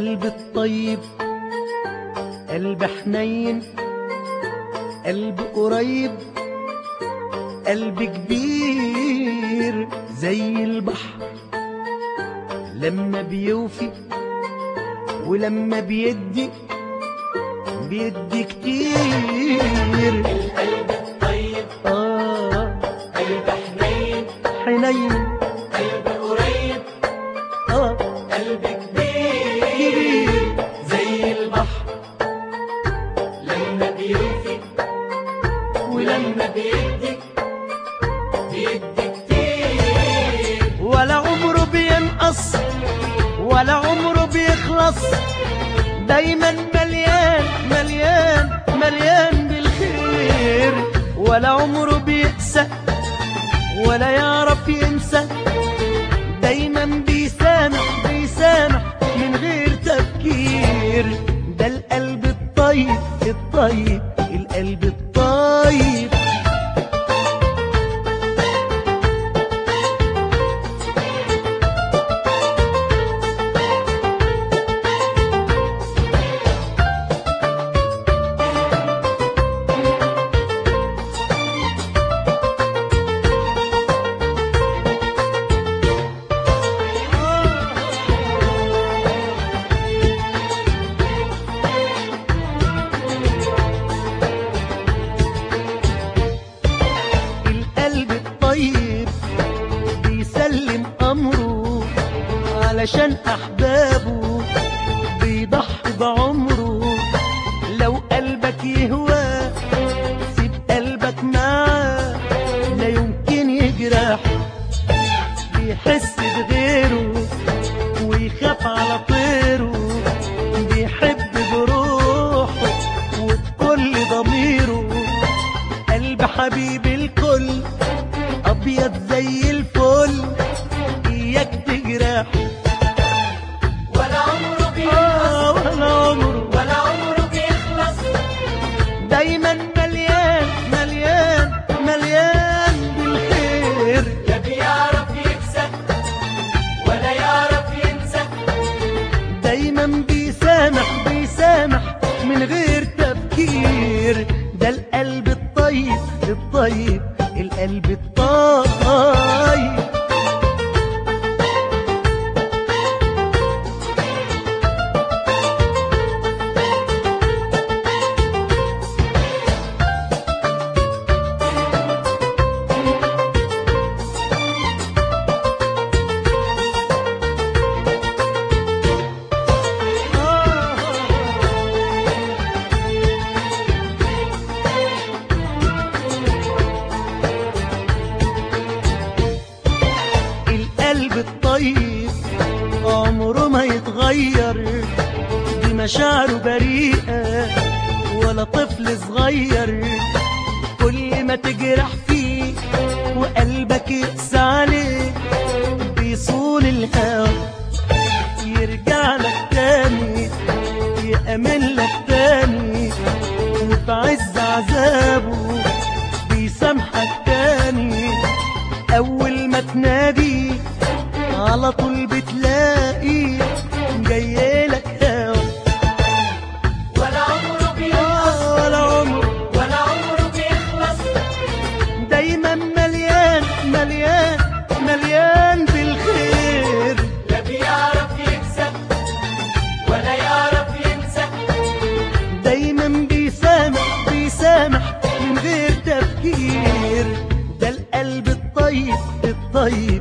القلب الطيب قلب حنين قلب قريب قلب كبير زي البحر لما بيوفي ولما بيدي بيدي كتير القلب الطيب آه قلب حنين حنين قلب قريب آه قلب كبير زي البحر لما بيوفي ولما بيدي بيدي كتير ولا عمره بينقص ولا عمره بيخلص دايما مليان مليان مليان بالخير ولا عمره بيقسى ولا يعرف ينسى دايما بيسامح بيسامح من غير تفكير ده القلب الطيب الطيب القلب الطيب القلب الطيب بيسلم أمره علشان أحبابه بيضحي بعمره لو قلبك يهوى سيب قلبك معاه لا يمكن يجرح بيحس بغيره ويخاف على طيره بيحب بروحه وبكل ضميره قلب حبيب الكل ابيض زي الفل اياك تجرح ولا عمره بيخلص آه ولا عمره ولا عمره بيخلص دايما مليان مليان مليان بالخير لا بيعرف يكسب ولا يعرف ينسى دايما بيسامح بيسامح من غير تفكير ده القلب الطيب الطيب القلب الطيب القلب الطيب عمره ما يتغير دي مشاعره بريئة ولا طفل صغير كل ما تجرح فيه وقلبك يقسى عليه بيصون الهوى يرجع لك تاني يأمن لك تاني وفي عز عذابه بيسامحك تاني أول ما تنادي على طول بتلاقي جايلك هوا ولا عمره بيخلص آه ولا عمر ولا عمره بيخلص دايما مليان مليان مليان بالخير لا بيعرف يكسب ولا يعرف ينسى دايما بيسامح بيسامح من غير تفكير ده القلب الطيب الطيب